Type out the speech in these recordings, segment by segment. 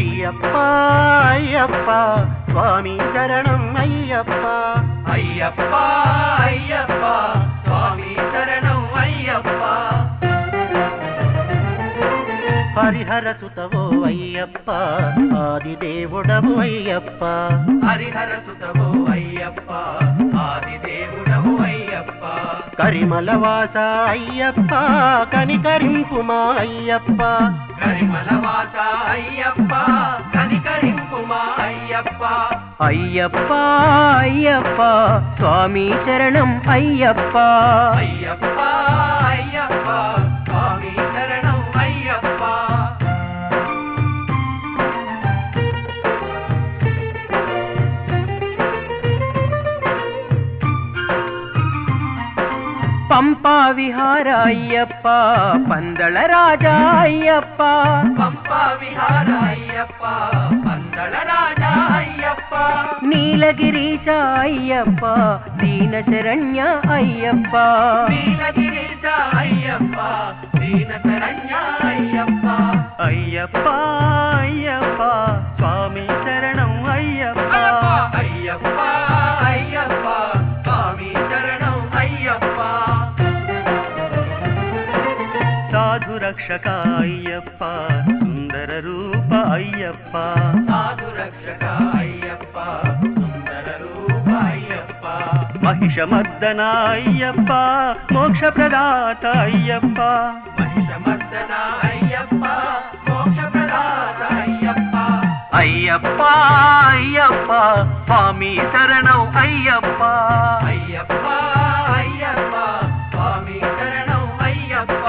అయ్యప్ప అయ్యప్ప స్వామి శరణం అయ్యప్ప అయ్యప్ప అయ్యప్ప స్వామి శరణం అయ్యప్ప హరిహర సుతవో అయ్యప్ప ఆదిదేవుడవు అయ్యప్ప హరిహర సుతవో అయ్యప్ప ఆదిదేవుడవు అయ్యప్ప కరిమలవాస అయ్యప్ప కనికరింపుమా అయ్యప్ప కరిమలవాస అయ్యప్ప కనికరింపుమా అయ్యప్ప అయ్యప్ప అయ్యప్ప స్వామి శరణం అయ్యప్ప అయ్యప్ప అయ్యప్ప స్వామి శరణం అయ్యప్ప పంపా విహార అయ్యప్ప పందళ రాజా అయ్యప్ప పంపా విహార అయ్యప్ప పందళ రాజా అయ్యప్ప నీలగిరీశ అయ్యప్ప దీన శరణ్య అయ్యప్ప నీలగిరీశ అయ్యప్ప దీన శరణ్య అయ్యప్ప అయ్యప్ప అయ్యప్ప స్వామి శరణం అయ్యప్ప అయ్యప్ప అయ్యప్ప స్వామి శరణం అయ్యప్ప సాధు రక్షక అయ్యప్ప సుందర రూప అయ్యప్ప సాధు రక్షక అయ్యప్ప సుందర రూప అయ్యప్ప మహిషమర్దన అయ్యప్ప మోక్ష ప్రదాత అయ్యప్ప మహిషమర్దన అయ్యప్ప మోక్ష ప్రదాత అయ్యప్ప అయ్యప్ప అయ్యప్ప స్వామి శరణం అయ్యప్ప అయ్యప్ప అయ్యప్ప స్వామి శరణం అయ్యప్ప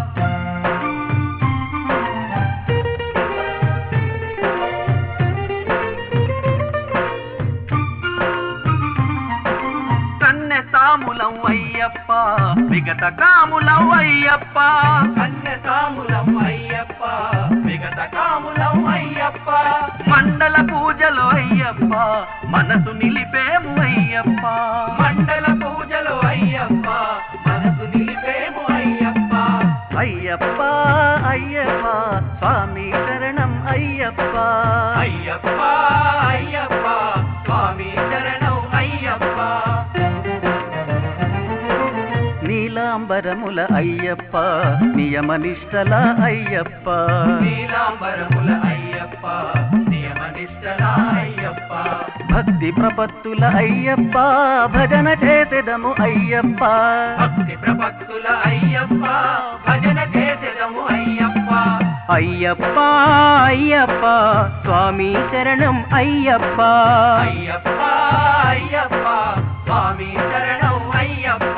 కన్నె తాములం అయ్యప్ప విగత కాములం అయ్యప్ప కన్య కాములం అయ్యప్ప విగత కాములం అయ్యప్ప మండల పూజలు అయ్యప్ప మనసు నిలిపేము అయ్యప్ప మండల పూజలు అయ్యప్ప మనసు నిలిపేము అయ్యప్ప అయ్యప్ప అయ్యప్ప స్వామి శరణం అయ్యప్ప అయ్యప్ప అయ్యప్ప స్వామి శరణం అయ్యప్ప నీలాంబరముల అయ్యప్ప నియమనిష్టల అయ్యప్ప నీలాంబరముల అయ్యప్ప నియమనిష్టల అయ్యప్ప భక్తి ప్రపత్తుల అయ్యప్ప భజన చేసెదము అయ్యప్ప భక్తి ప్రపత్తుల అయ్యప్ప భజన చేసెదము అయ్యప్ప అయ్యప్ప అయ్యప్ప స్వామి శరణం అయ్యప్ప అయ్యప్ప అయ్యప్ప స్వామి శరణం అయ్యప్ప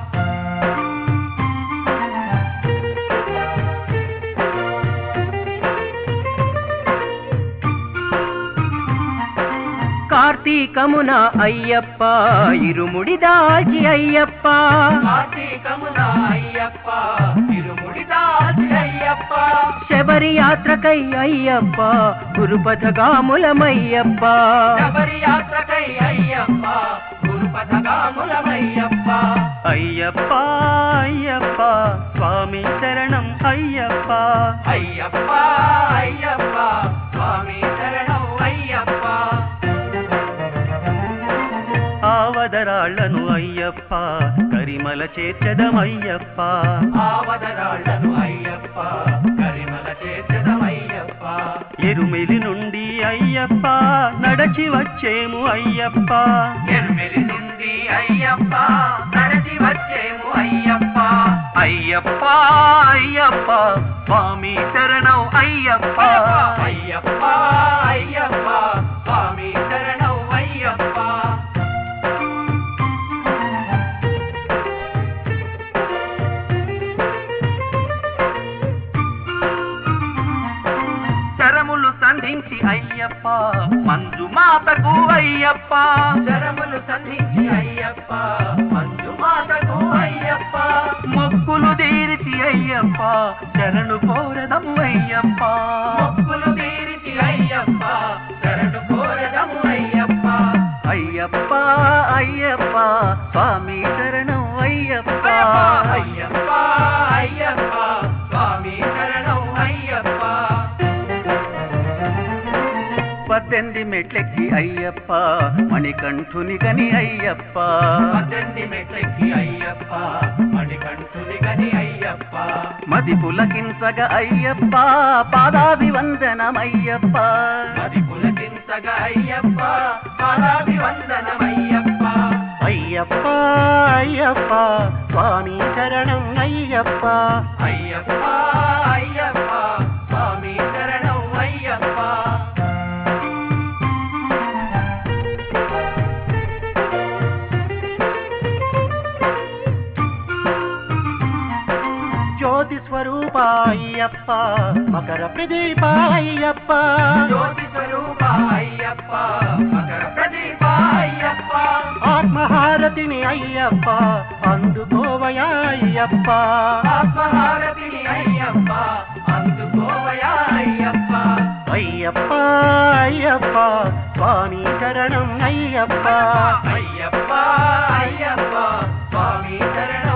కార్తీకమున అయ్యప్ప ఇరుముడి దాల్చి అయ్యప్ప కార్తీకమున అయ్యప్ప తిరుముడి దాసి అయ్యప్ప శబరి యాత్రకై అయ్యప్ప గురుపథగాములమయ్యప్ప శబరి యాత్రకై అయ్యప్ప గురుపథగాములమయ్యప్ప అయ్యప్ప అయ్యప్ప స్వామి శరణం అయ్యప్ప అయ్యప్ప అయ్యప్ప స్వామి శరణం అయ్యప్ప ఆవదరాళ్లను అయ్యప్ప కరిమల చేర్చదమయ్యప్ప ఆవదరాళ్లను అయ్యప్ప కరిమల చేసదమయ్యప్ప ఎరుమెలి నుండి అయ్యప్ప నడచి వచ్చేము అయ్యప్ప ఎర్మిలి నుండి అయ్యప్ప నడచి వచ్చేము అయ్యప్ప అయ్యప్ప అయ్యప్ప స్వామి శరణం అయ్యప్ప అయ్యప్ప అయ్యప్ప స్వామి శరణం అయ్యప్ప శరములు సంధించి అయ్యప్ప మంజు మాతకు అయ్యప్ప శరములు సంధించి అయ్యప్ప మంజు మాతకు అయ్యప్ప మొక్కులు తీరిచి అయ్యప్ప శరణు కోరదము అయ్యప్ప మొక్కులు తీరిచి అయ్యప్ప శరణు కోరదము అయ్యప్ప అయ్యప్ప అయ్యప్ప స్వామి శరణం అయ్యప్ప అయ్యప్ప అయ్యప్ప స్వామి శరణం అయ్యప్ప పద్దెనిమిది మెట్లెక్కి అయ్యప్ప మణికంఠుని గని అయ్యప్ప పద్దెనిమిది మెట్లెక్కి అయ్యప్ప మణికంఠుని గని అయ్యప్ప మది పులకించగ అయ్యప్ప పాదాభివందనమయ్యప్ప అది పులకించగా అయ్యప్ప పాదాభివందనమయ్యప్ప అయ్యప్ప అయ్యప్ప స్వామి శరణం అయ్యప్ప అయ్యప్ప అయ్యప్ప స్వామి శరణం అయ్యప్ప జ్యోతి స్వరూప అయ్యప్ప మకర ప్రదీప అయ్యప్ప జ్యోతి స్వరూప అయ్యప్ప మకర ప్రదీప అయ్యప్ప ఆత్మహారతిని అయ్యప్ప అందుకోవయా అయ్యప్ప ఆత్మహారతిని అయ్యప్ప అందుకోవయా అయ్యప్ప అయ్యప్ప అయ్యప్ప స్వామి శరణం అయ్యప్ప అయ్యప్ప అయ్యప్ప స్వామి శరణం